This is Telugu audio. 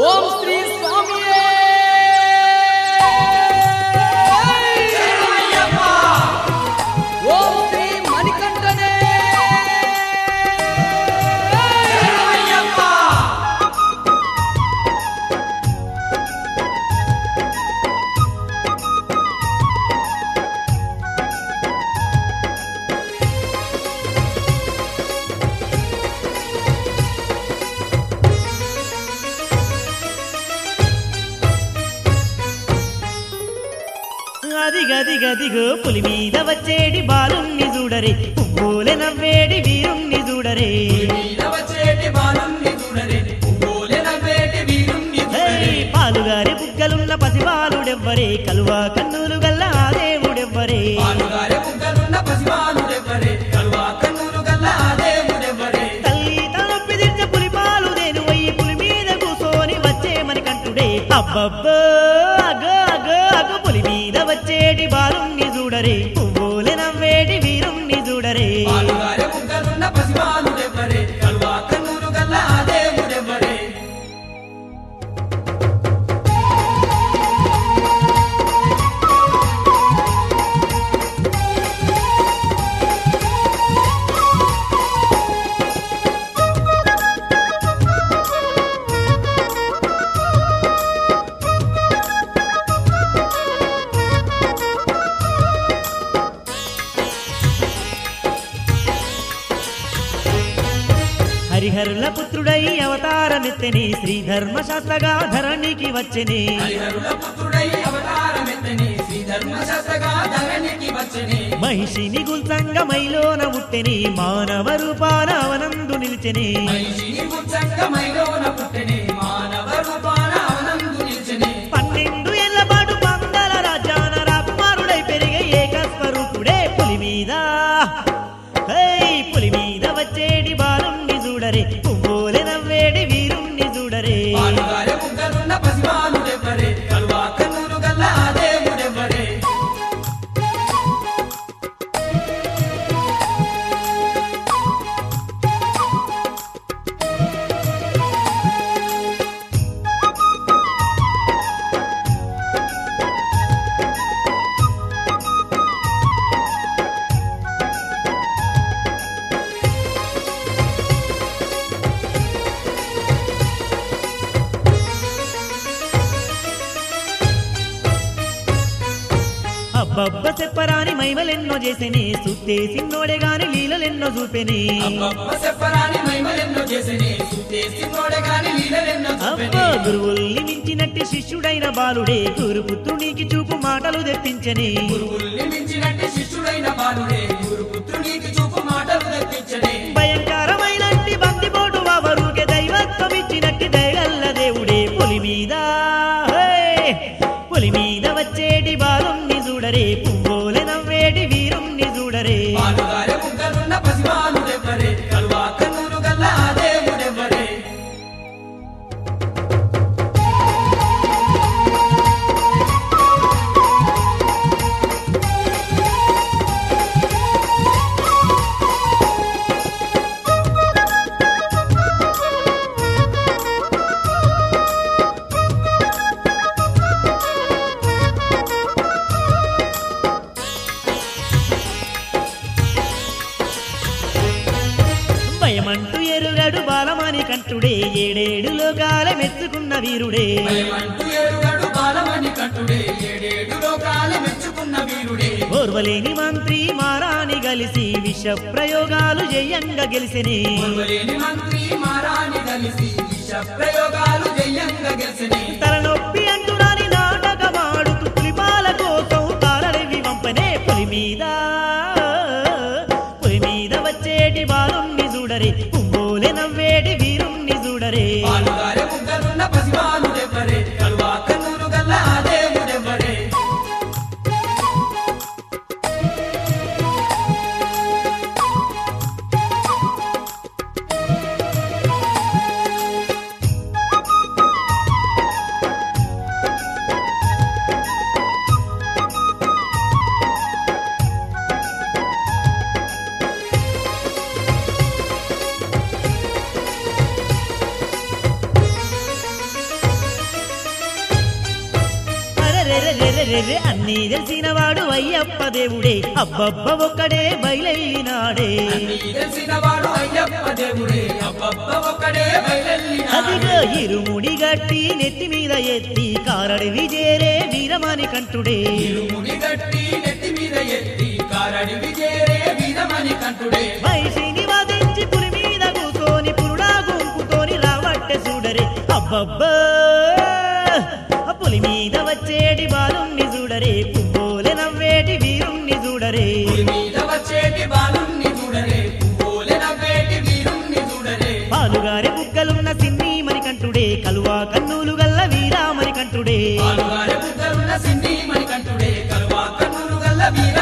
ఓం శ్రీ స్వామి ఓం శ్రీ మణికంఠనే అదిగదిగదిగో పులి మీద వచ్చేటి బాలుణ్ణి చూడరే పువ్వులే నవ్వేడి వీరుణ్ణి చూడరే నీలవచేటి బాలుణ్ణి చూడరే పువ్వులే నవ్వేటి వీరుణ్ణి హే, చూడరే పాలుగారి బుగ్గలున్న పసిబాలుడెవ్వరే కలువా కన్నులు గల్ల ఆ దేవుడెవ్వరే పాలుగారే బుగ్గలున్న పసివానుడెవ్వరే కలువా కన్నులు గల్ల ఆ దేవుడెవ్వరే తల్లి తలొప్పి తెచ్చ పులి పాలు దేను వయ్యి పులి మీద కూసోని వచ్చేమని కంటుడే అబ్బబ్బో అగో అగో అగో పులి మీద వచ్చేటి బాలుణ్ణి చూడరే పువ్వులే నవ్వేటి వీరుణ్ణి చూడరే పాలుగారే బుగ్గలున్న పసివానుడెవ్వరే కలువా కన్నులు గల్ల ఆ దేవుడెవ్వరే హరిహరుల పుత్రుడై అవతారమెత్తని శ్రీధర్మ శాస్త్రగా ధరణికి వచ్చెని హరిహరుల పుత్రుడై అవతారమెత్తని శ్రీ ధర్మశాస్త్రగా ధరణికి వచ్చని మహిషిని గుల్సంగ మైలోన ముట్టెని మానవ రూపాన అవనందు నిలిచెని మనిషిని గుచ్చంగమైలోన పుట్టని మానవ రూపాన అవనందు నిలిచని పన్నెండు ఏళ్ల పాటు పందల రాజ్యాన రాకుమారుడై పెరిగే ఏకస్వరూపుడే పులి మీద హై పులి మీద వచ్చేటి బాలుణ్ణి చూడరే పువ్వులే నవ్వేడి వీరుణ్ణి చూడరే పాలుగారే బుగ్గలున్న పసివానుడెవ్వరే కలువా కన్నులు గల్ల ఆ దేవుడెవ్వరే అబ్బబ్బ చెప్పరాని మైమలెన్నో చేసెని సుత్తే సిన్నోడే గాని లీలలెన్నో చూపెని అబ్బబ్బ చెప్పరాని మహిమలెన్నో చేసిని సుత్తేసి నోడగాని లీలలెన్నో అబ్బో చూపెని గురువుల్ని మించినట్టి శిష్యుడైన బాలుడే గురుపుత్రునికి చూపు మాటలు తెప్పించని గురువుల్ని మించినట్టి శిష్యుడైన బాలుడే గురుపుత్రునికి చూపు మాటలు తెప్పించని భయంకరమైనట్టి బందిపోటు వావరుకే దైవత్వం ఇచ్చినట్టి దయగల్ల దేవుడే పులి మీద హే! పులి మీద వచ్చేటి బాలుణ్ణి చూడరే పువ్వులే నవ్వేటి వీరుణ్ణి చూడరే పాలుగారే బుగ్గలున్న పసివానుడెవ్వరే కలువా కన్నులు గల్ల ఆ దేవుడెవ్వరే భయమంటూ ఎరుగడు బాలమని కంటుడే ఏడేడు లోకాల మెచ్చుకున్న వీరుడే భయమంటూ ఏడుగడు బాలమణి కంటుడే ఏడేడు లోకాల మెచ్చుకున్న వీరుడే ఓర్వలేని మంత్రి మారాని కలిసి విష ప్రయోగాలు జయంగా గెలిసిని ఓర్వలేని మంత్రి మారాని కలిసి విష ప్రయోగాలు జయంగా గెలిచిని తలనొప్పి అంటురాని నాటకమాడుతూ పులిపాల కోసం తారడివి వంపనే పులి మీద పులి మీద వచ్చేటి బాలుణ్ణి చూడరే పువ్వులే నవ్వేటి వీరుణ్ణి చూడరే పాలుగారే బుగ్గలున్న పసివానుడెవ్వరే కలువా కన్నులు గల్ల ఆ దేవుడెవ్వరే అరెరెరెరె అన్నీ తెలిసిన వాడు అయ్యప్ప దేవుడే అబ్బబ్బ ఒక్కడే బయలెళ్ళినాడే అన్నీ తెలిసిన వాడు అయ్యప్ప దేవుడే అబ్బబ్బ ఒక్కడే బయలెల్లినాడే. అదిగో ఇరుముడి గట్టి నెత్తి మీద ఎత్తి కారడివి చేరే వీరమణి కంటుడే ఇరుముడి గట్టి నెత్తి మీద ఎత్తి కారడివి చేరే వీరమణి కంటుడే మనిషిని వధించి పులి మీద కూసోని పురుడా గుంపుతోని రావట్టె చూడరే అబ్బబ్బా ఆ పులి మీద వచ్చేటి బాలుణ్ణి చూడరే పువ్వులే నవ్వేటి వీరుణ్ణి చూడరే పులి మీద వచ్చేటి బాలుణ్ణి చూడరే పువ్వులే నవ్వేటి వీరుణ్ణి చూడరే పాలుగారి బుగ్గలున్న సిన్ని మణికంఠుడే కలువా కన్నులు గల్ల వీరా మణికంఠుడే పాలుగారి బుద్ధలున్న సిన్ని మణికంఠుడే కలువా కన్నులు గల్ల వీర